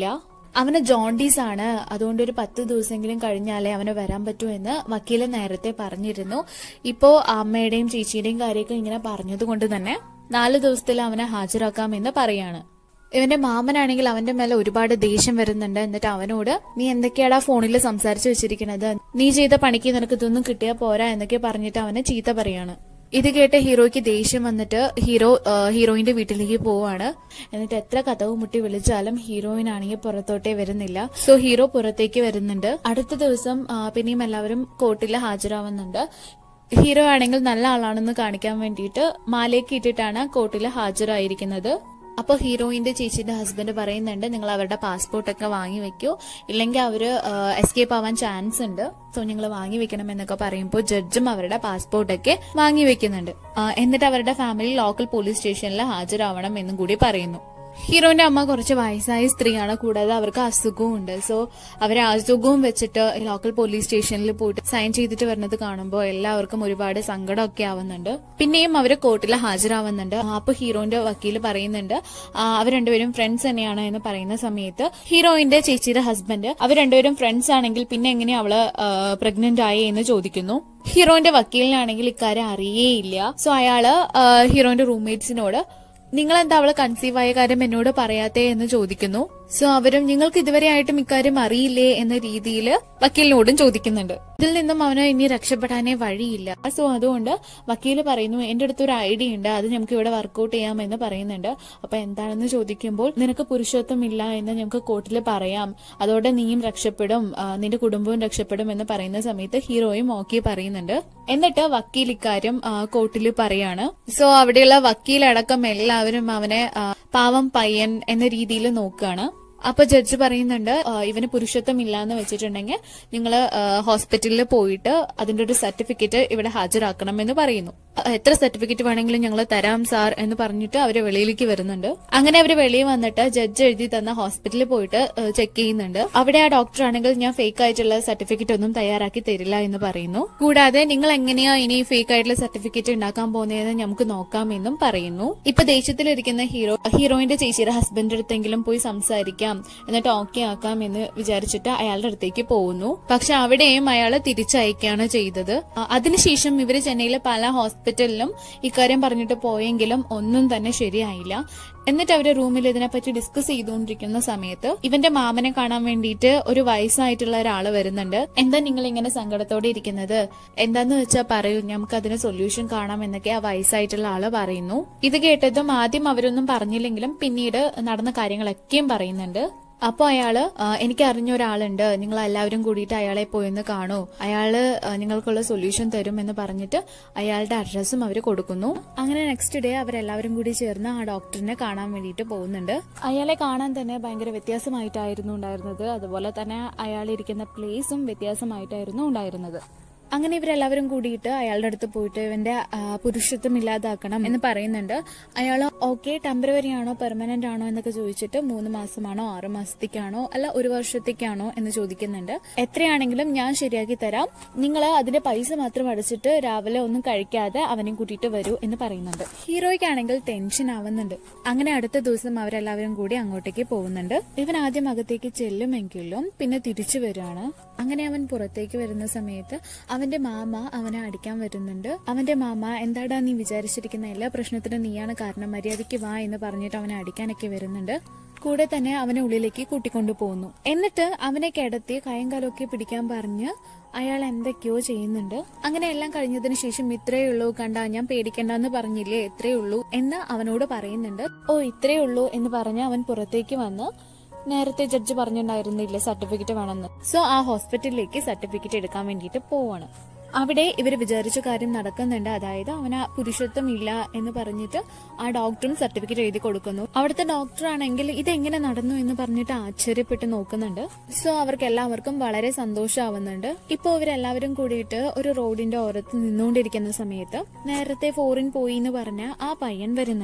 [SPEAKER 1] അവന് ജോണ്ടീസ് ആണ് അതുകൊണ്ട് ഒരു പത്ത് ദിവസമെങ്കിലും കഴിഞ്ഞാലേ അവന് വരാൻ പറ്റൂ എന്ന് വക്കീല് നേരത്തെ പറഞ്ഞിരുന്നു ഇപ്പോ അമ്മയുടെയും ചേച്ചിയുടെയും കാര്യമൊക്കെ ഇങ്ങനെ പറഞ്ഞതുകൊണ്ട് തന്നെ നാല് ദിവസത്തിൽ അവനെ ഹാജരാക്കാമെന്ന് പറയാണ് ഇവന്റെ മാമനാണെങ്കിൽ അവന്റെ മേലെ ഒരുപാട് ദേഷ്യം വരുന്നുണ്ട് എന്നിട്ട് അവനോട് നീ എന്തൊക്കെയാടാ ഫോണിൽ സംസാരിച്ചു വെച്ചിരിക്കുന്നത് നീ ചെയ്ത പണിക്ക് നിനക്ക് ഇതൊന്നും കിട്ടിയാ പോരാ എന്നൊക്കെ പറഞ്ഞിട്ട് അവനെ ചീത്ത പറയാണ് ഇത് കേട്ട് ഹീറോയ്ക്ക് ദേഷ്യം വന്നിട്ട് ഹീറോ ആ, ഹീറോയിന്റെ വീട്ടിലേക്ക് പോവാണ് എന്നിട്ട് എത്ര കഥവ് മുട്ടി വിളിച്ചാലും ഹീറോയിൻ ആണെങ്കിൽ പുറത്തോട്ടേ വരുന്നില്ല സോ ഹീറോ പുറത്തേക്ക് വരുന്നുണ്ട് അടുത്ത ദിവസം ആ, പിന്നെയും എല്ലാവരും കോർട്ടിൽ ഹാജരാവുന്നുണ്ട് ഹീറോ ആണെങ്കിൽ നല്ല ആളാണെന്ന് കാണിക്കാൻ വേണ്ടിയിട്ട് മാലയൊക്കെ ഇട്ടിട്ടാണ് കോർട്ടിൽ ഹാജരായിരിക്കുന്നത് അപ്പൊ ഹീറോയിന്റെ ചേച്ചിന്റെ ഹസ്ബൻഡ് പറയുന്നുണ്ട് നിങ്ങൾ അവരുടെ പാസ്പോർട്ട് ഒക്കെ വാങ്ങി വെക്കൂ ഇല്ലെങ്കിൽ അവര് എസ്കേപ്പ് ആവാൻ ചാൻസ് ഉണ്ട് സോ നിങ്ങൾ വാങ്ങി വെക്കണം എന്നൊക്കെ പറയുമ്പോൾ ജഡ്ജും അവരുടെ പാസ്പോർട്ട് ഒക്കെ വാങ്ങി വെക്കുന്നുണ്ട് ആ, എന്നിട്ട് അവരുടെ ഫാമിലി ലോക്കൽ പോലീസ് സ്റ്റേഷനിൽ ഹാജരാവണം എന്നും കൂടി പറയുന്നു ഹീറോന്റെ അമ്മ കുറച്ച് വയസ്സായ സ്ത്രീയാണ് കൂടാതെ അവർക്ക് അസുഖവും ഉണ്ട് സോ അവരെ അസുഖവും വെച്ചിട്ട് ലോക്കൽ പോലീസ് സ്റ്റേഷനിൽ പോയിട്ട് സൈൻ ചെയ്തിട്ട് വരുന്നത് കാണുമ്പോൾ എല്ലാവർക്കും ഒരുപാട് സങ്കടമൊക്കെ ആവുന്നുണ്ട് പിന്നെയും അവര് കോർട്ടിൽ ഹാജരാവുന്നുണ്ട് അപ്പൊ ഹീറോന്റെ വക്കീല് പറയുന്നുണ്ട് ആ, അവർ രണ്ടുപേരും ഫ്രണ്ട്സ് തന്നെയാണ് എന്ന് പറയുന്ന സമയത്ത് ഹീറോയിന്റെ ചേച്ചിയുടെ ഹസ്ബൻഡ് അവർ രണ്ടുപേരും ഫ്രണ്ട്സ് ആണെങ്കിൽ പിന്നെ എങ്ങനെയാ അവള് പ്രഗ്നന്റ് ആയി എന്ന് ചോദിക്കുന്നു ഹീറോയിന്റെ വക്കീലിനാണെങ്കിൽ ഇക്കാര്യം അറിയേയില്ല സോ അയാള് ആ, ഹീറോയിന്റെ റൂംമേറ്റ്സിനോട് നിങ്ങൾ എന്താ അവള് കൺസീവ് ആയ കാര്യം എന്നോട് പറയാത്തേ എന്ന് ചോദിക്കുന്നു സോ അവരും നിങ്ങൾക്ക് ഇതുവരെ ആയിട്ടും ഇക്കാര്യം അറിയില്ലേ എന്ന രീതിയിൽ വക്കീലിനോടും ചോദിക്കുന്നുണ്ട് ഇതിൽ നിന്നും അവന് ഇനി രക്ഷപ്പെടാനേ വഴിയില്ല സോ അതുകൊണ്ട് വക്കീല് പറയുന്നു എന്റെ അടുത്ത് ഒരു ഐഡിയ ഉണ്ട് അത് നമുക്ക് ഇവിടെ വർക്കൗട്ട് ചെയ്യാമെന്ന് പറയുന്നുണ്ട് അപ്പൊ എന്താണെന്ന് ചോദിക്കുമ്പോൾ നിനക്ക് പുരുഷത്വം ഇല്ല എന്ന് നമുക്ക് കോർട്ടിൽ പറയാം അതോടെ നീയും രക്ഷപ്പെടും ആ, നിന്റെ കുടുംബവും രക്ഷപ്പെടും എന്ന് പറയുന്ന സമയത്ത് ഹീറോയും ഓക്കെ പറയുന്നുണ്ട് എന്നിട്ട് വക്കീൽ ഇക്കാര്യം കോർട്ടിൽ പറയാണ് സോ അവിടെയുള്ള വക്കീലടക്കം എല്ലാവരും അവനെ ആ, പാവം പയ്യൻ എന്ന രീതിയിൽ നോക്കുകയാണ് അപ്പൊ ജഡ്ജ് പറയുന്നുണ്ട് ആ, ഇവന് പുരുഷത്വം ഇല്ല എന്ന് വെച്ചിട്ടുണ്ടെങ്കിൽ നിങ്ങൾ ഹോസ്പിറ്റലിൽ പോയിട്ട് അതിന്റെ ഒരു സർട്ടിഫിക്കറ്റ് ഇവിടെ ഹാജരാക്കണം എന്ന് പറയുന്നു ആ, എത്ര സർട്ടിഫിക്കറ്റ് വേണമെങ്കിലും ഞങ്ങൾ തരാം സാർ എന്ന് പറഞ്ഞിട്ട് അവര് വെളിയിലേക്ക് വരുന്നുണ്ട് അങ്ങനെ അവര് വെളിയിൽ വന്നിട്ട് ജഡ്ജ് എഴുതി തന്ന ഹോസ്പിറ്റലിൽ പോയിട്ട് ചെക്ക് ചെയ്യുന്നുണ്ട് അവിടെ ആ ഡോക്ടർ ആണെങ്കിൽ ഞാൻ ഫേക്ക് ആയിട്ടുള്ള സർട്ടിഫിക്കറ്റ് ഒന്നും തയ്യാറാക്കി തരില്ല എന്ന് പറയുന്നു കൂടാതെ നിങ്ങൾ എങ്ങനെയാ ഇനി ഫേക്ക് ആയിട്ടുള്ള സർട്ടിഫിക്കറ്റ് ഉണ്ടാക്കാൻ പോകുന്നതെന്ന് നമുക്ക് നോക്കാമെന്നും പറയുന്നു ഇപ്പൊ ദേഷ്യത്തിലിരിക്കുന്ന ഹീറോ ഹീറോയിന്റെ ചേച്ചിയുടെ ഹസ്ബൻഡ് അടുത്തെങ്കിലും പോയി സംസാരിക്കാം എന്നിട്ട് ഓക്കെ ആക്കാം എന്ന് വിചാരിച്ചിട്ട് അയാളുടെ അടുത്തേക്ക് പോകുന്നു പക്ഷെ അവിടെയും അയാൾ തിരിച്ചയക്കുകയാണ് ചെയ്തത് ആ, അതിനുശേഷം ഇവര് ചെന്നൈയിലെ പല ഹോസ്പിറ്റലിലും ഇക്കാര്യം പറഞ്ഞിട്ട് പോയെങ്കിലും ഒന്നും തന്നെ ശരിയായില്ല എന്നിട്ട് അവര് റൂമിൽ ഇതിനെപ്പറ്റി ഡിസ്കസ് ചെയ്തുകൊണ്ടിരിക്കുന്ന സമയത്ത് ഇവന്റെ മാമനെ കാണാൻ വേണ്ടിയിട്ട് ഒരു വയസ്സായിട്ടുള്ള ഒരാള് വരുന്നുണ്ട് എന്താ നിങ്ങൾ ഇങ്ങനെ സങ്കടത്തോടെ ഇരിക്കുന്നത് എന്താന്ന് വെച്ചാൽ പറയൂ നമുക്ക് അതിന് സൊല്യൂഷൻ കാണാം എന്നൊക്കെ ആ വയസ്സായിട്ടുള്ള ആള് പറയുന്നു ഇത് കേട്ടതും ആദ്യം അവരൊന്നും പറഞ്ഞില്ലെങ്കിലും പിന്നീട് നടന്ന കാര്യങ്ങളൊക്കെയും പറയുന്നുണ്ട് അപ്പൊ അയാള് "ആ, എനിക്ക് അറിഞ്ഞ ഒരാളുണ്ട് നിങ്ങൾ എല്ലാവരും കൂടിയിട്ട് അയാളെ പോയെന്ന് കാണൂ അയാള് ആ, നിങ്ങൾക്കുള്ള സൊല്യൂഷൻ തരും എന്ന് പറഞ്ഞിട്ട് അയാളുടെ അഡ്രസ്സും അവർ കൊടുക്കുന്നു അങ്ങനെ നെക്സ്റ്റ് ഡേ അവരെല്ലാവരും കൂടി ചേർന്ന് ആ ഡോക്ടറിനെ കാണാൻ വേണ്ടിയിട്ട് പോകുന്നുണ്ട് അയാളെ കാണാൻ തന്നെ ഭയങ്കര വ്യത്യാസമായിട്ടായിരുന്നു ഉണ്ടായിരുന്നത് അതുപോലെ തന്നെ അയാൾ ഇരിക്കുന്ന പ്ലേസും വ്യത്യാസമായിട്ടായിരുന്നു ഉണ്ടായിരുന്നത് അങ്ങനെ ഇവരെല്ലാവരും കൂടിയിട്ട് അയാളുടെ അടുത്ത് പോയിട്ട് ഇവന്റെ ആ, പുരുഷത്വം ഇല്ലാതാക്കണം എന്ന് പറയുന്നുണ്ട് അയാൾ ഓക്കെ ടെമ്പററി ആണോ പെർമനന്റ് ആണോ എന്നൊക്കെ ചോദിച്ചിട്ട് മൂന്ന് മാസമാണോ ആറ് മാസത്തേക്കാണോ അല്ല ഒരു വർഷത്തേക്കാണോ എന്ന് ചോദിക്കുന്നുണ്ട് എത്രയാണെങ്കിലും ഞാൻ ശരിയാക്കി തരാം നിങ്ങൾ അതിന്റെ പൈസ മാത്രം അടച്ചിട്ട് രാവിലെ ഒന്നും കഴിക്കാതെ അവനെ കൂട്ടിയിട്ട് വരൂ എന്ന് പറയുന്നുണ്ട് ഹീറോയ്ക്കാണെങ്കിൽ ടെൻഷൻ ആവുന്നുണ്ട് അങ്ങനെ അടുത്ത ദിവസം അവരെല്ലാവരും കൂടി അങ്ങോട്ടേക്ക് പോകുന്നുണ്ട് ഇവൻ ആദ്യം അകത്തേക്ക് ചെല്ലുമെങ്കിലും പിന്നെ തിരിച്ചു വരികയാണ് അങ്ങനെ അവൻ പുറത്തേക്ക് വരുന്ന സമയത്ത് അവന്റെ മാമ അവനെ അടിക്കാൻ വരുന്നുണ്ട് അവന്റെ മാമ എന്താടാ നീ വിചാരിച്ചിരിക്കുന്ന എല്ലാ പ്രശ്നത്തിനും നീയാണ് കാരണം മര്യാദയ്ക്ക് വാ എന്ന് പറഞ്ഞിട്ട് അവനെ അടിക്കാനൊക്കെ വരുന്നുണ്ട് കൂടെ തന്നെ അവനെ ഉള്ളിലേക്ക് കൂട്ടിക്കൊണ്ടു പോകുന്നു എന്നിട്ട് അവനെ കിടത്തി കയങ്കാലൊക്കെ പിടിക്കാൻ പറഞ്ഞ് അയാൾ എന്തൊക്കെയോ ചെയ്യുന്നുണ്ട് അങ്ങനെ എല്ലാം കഴിഞ്ഞതിന് ശേഷം ഇത്രയേ ഉള്ളൂ കണ്ട ഞാൻ പേടിക്കണ്ടെന്ന് പറഞ്ഞില്ലേ ഇത്രയേ ഉള്ളൂ എന്ന് അവനോട് പറയുന്നുണ്ട് ഓ ഇത്രയേ ഉള്ളൂ എന്ന് പറഞ്ഞ് അവൻ പുറത്തേക്ക് വന്ന് നേരത്തെ ജഡ്ജ് പറഞ്ഞിട്ടുണ്ടായിരുന്നില്ല സർട്ടിഫിക്കറ്റ് വേണമെന്ന് സോ ആ ഹോസ്പിറ്റലിലേക്ക് സർട്ടിഫിക്കറ്റ് എടുക്കാൻ വേണ്ടിയിട്ട് പോവാണ് അവിടെ ഇവർ വിചാരിച്ച കാര്യം നടക്കുന്നുണ്ട് അതായത് അവന് പുരുഷത്വം ഇല്ല എന്ന് പറഞ്ഞിട്ട് ആ ഡോക്ടറും സർട്ടിഫിക്കറ്റ് എഴുതി കൊടുക്കുന്നു അവിടുത്തെ ഡോക്ടർ ആണെങ്കിൽ ഇതെങ്ങനെ നടന്നു എന്ന് പറഞ്ഞിട്ട് ആശ്ചര്യപ്പെട്ട് നോക്കുന്നുണ്ട് സോ അവർക്ക് എല്ലാവർക്കും വളരെ സന്തോഷമാവുന്നുണ്ട് ഇപ്പോൾ ഇവരെല്ലാവരും കൂടിയിട്ട് ഒരു റോഡിന്റെ ഓരത്ത് നിന്നുകൊണ്ടിരിക്കുന്ന സമയത്ത് നേരത്തെ ഫോറിൻ പോയി എന്ന് പറഞ്ഞ ആ പയ്യൻ വരുന്നുണ്ട്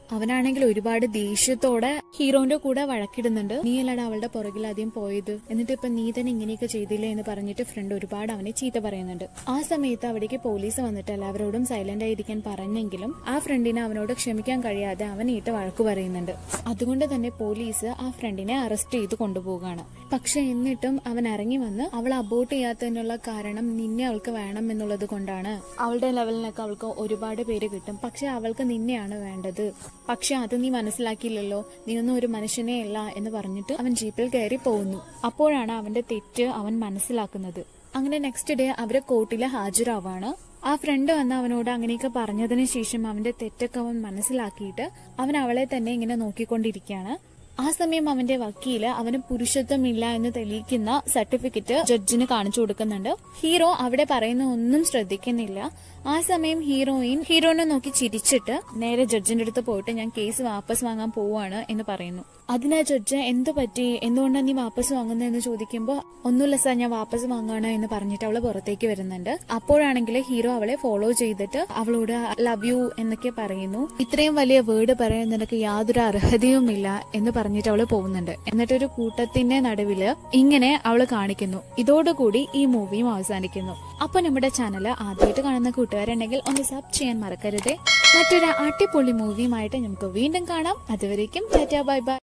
[SPEAKER 1] അവനാണെങ്കിൽ ഒരുപാട് ദേഷ്യത്തോടെ ഹീറോന്റെ കൂടെ വഴക്കിടുന്നുണ്ട് നീ അല്ലാതെ അവളുടെ പുറകിൽ ആദ്യം പോയത് എന്നിട്ട് ഇപ്പൊ നീ തന്നെ ഇങ്ങനെയൊക്കെ ചെയ്തില്ലേ എന്ന് പറഞ്ഞിട്ട് ഫ്രണ്ട് ഒരുപാട് അവനെ ചീത്ത പറയുന്നുണ്ട് ആ സമയത്ത് അവിടേക്ക് പോലീസ് വന്നിട്ട് എല്ലാവരോടും സൈലന്റ് ആയിരിക്കാൻ പറഞ്ഞെങ്കിലും ആ ഫ്രണ്ടിനെ അവനോട് ക്ഷമിക്കാൻ കഴിയാതെ അവനിട്ട് വഴക്കു പറയുന്നുണ്ട് അതുകൊണ്ട് തന്നെ പോലീസ് ആ ഫ്രണ്ടിനെ അറസ്റ്റ് ചെയ്ത് കൊണ്ടുപോവുകയാണ് പക്ഷെ എന്നിട്ടും അവൻ ഇറങ്ങി വന്ന് അവൾ അബോട്ട് ചെയ്യാത്തതിനുള്ള കാരണം നിന്നെ അവൾക്ക് വേണം എന്നുള്ളത് കൊണ്ടാണ് അവളുടെ ലെവലിനൊക്കെ അവൾക്ക് ഒരുപാട് പേര് കിട്ടും പക്ഷെ അവൾക്ക് നിന്നെയാണ് വേണ്ടത് പക്ഷെ അത് നീ മനസ്സിലാക്കിയില്ലല്ലോ നീ ഒന്നും ഒരു മനുഷ്യനെ അല്ല എന്ന് പറഞ്ഞിട്ട് അവൻ ജീപ്പിൽ കയറി പോകുന്നു അപ്പോഴാണ് അവന്റെ തെറ്റ് അവൻ മനസ്സിലാക്കുന്നത് അങ്ങനെ നെക്സ്റ്റ് ഡേ അവരെ കോർട്ടിൽ ഹാജരാവാണ് ആ ഫ്രണ്ട് വന്ന് അവനോട് അങ്ങനെയൊക്കെ പറഞ്ഞതിന് ശേഷം അവന്റെ തെറ്റൊക്കെ അവൻ മനസ്സിലാക്കിയിട്ട് അവൻ അവളെ തന്നെ ഇങ്ങനെ നോക്കിക്കൊണ്ടിരിക്കുകയാണ് ആ സമയം അവന്റെ വക്കീല് അവന് പുരുഷത്വമില്ല എന്ന് തെളിയിക്കുന്ന സർട്ടിഫിക്കറ്റ് ജഡ്ജിന് കാണിച്ചു കൊടുക്കുന്നുണ്ട് ഹീറോ അവിടെ പറയുന്ന ഒന്നും ശ്രദ്ധിക്കുന്നില്ല ആ സമയം ഹീറോയിൻ ഹീറോനെ നോക്കി ചിരിച്ചിട്ട് നേരെ ജഡ്ജിന്റെ അടുത്ത് പോയിട്ട് ഞാൻ കേസ് വാപ്പസ് വാങ്ങാൻ പോവാണ് എന്ന് പറയുന്നു അതിനാ ജഡ്ജ് എന്ത് പറ്റി എന്തുകൊണ്ടാണ് നീ വാപ്പസ് വാങ്ങുന്നതെന്ന് ചോദിക്കുമ്പോൾ ഒന്നുമില്ല സാർ ഞാൻ വാപ്പസ് വാങ്ങാണ് എന്ന് പറഞ്ഞിട്ട് അവള് പുറത്തേക്ക് വരുന്നുണ്ട് അപ്പോഴാണെങ്കിൽ ഹീറോ അവളെ ഫോളോ ചെയ്തിട്ട് അവളോട് ലവ് യു എന്നൊക്കെ പറയുന്നു ഇത്രയും വലിയ വേർഡ് പറയാൻ നിനക്ക് യാതൊരു അർഹതയുമില്ല എന്ന് പറഞ്ഞിട്ട് അവള് പോകുന്നുണ്ട് എന്നിട്ടൊരു കൂട്ടത്തിന്റെ നടുവില് ഇങ്ങനെ അവള് കാണിക്കുന്നു ഇതോടുകൂടി ഈ മൂവിയും അവസാനിക്കുന്നു അപ്പൊ നമ്മുടെ ചാനൽ ആദ്യമായിട്ട് കാണുന്ന കൂട്ടുകാരുണ്ടെങ്കിൽ ഒന്ന് സബ് ചെയ്യാൻ മറക്കരുതേ മറ്റൊരു അടിപൊളി മൂവിയുമായിട്ട് നമുക്ക് വീണ്ടും കാണാം അതുവരേക്കും ടാറ്റാ ബൈ ബൈ